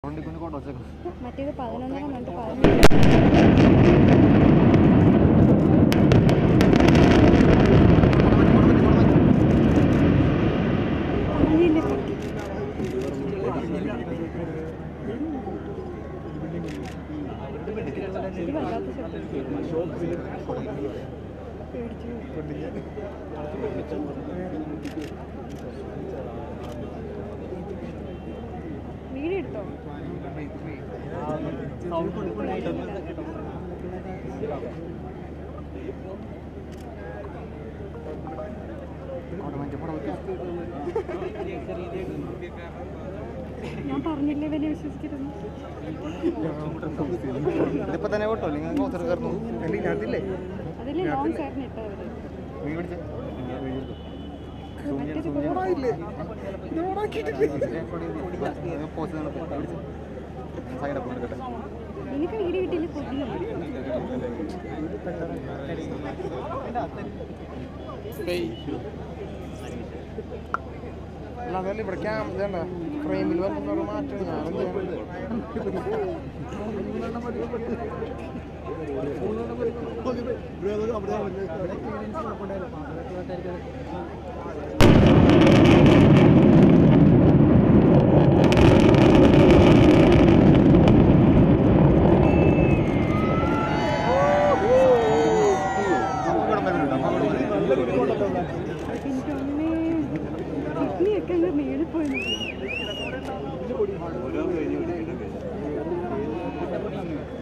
വണ്ടിക്കൊണ്ട് കൊണ്ടുവച്ചേക്കും മറ്റേത് പതിനൊന്നര മണിട്ട് പതിനൊന്ന് പറഞ്ഞില്ലേ പറ്റി ഇത് വല്ലാത്ത ശബ്ദം പേടിച്ചു വീഡിയോ എടുത്തോ ഞാൻ പറഞ്ഞില്ലേ ഇവനെ വിശ്വസിക്കരുത് ഇതിപ്പോ തന്നെ കേട്ടോ നിങ്ങൾ കോച്ചർ കയറുന്നു അതില്ലേ അതിൽ ലോങ് ചേർന്ന് ഇട്ടവര് നീ പിടിച്ചേ മറ്റേത് പോസ്റ്റ് സൈഡ് അപ്പ് എടുക്കട്ടെ നിനക്ക് വീഡിയോ കിട്ടിയില്ല കൊതിയും അല്ല അതല്ല ഇവിടെ ക്യാം ഇതണ്ട ഫ്രെയിമിൽ വരുന്ന മാറ്റം ഞാൻ എനിക്ക് അമ്മേ കിഡ്നിയൊക്കെ അങ്ങ് മേളിൽ പോയി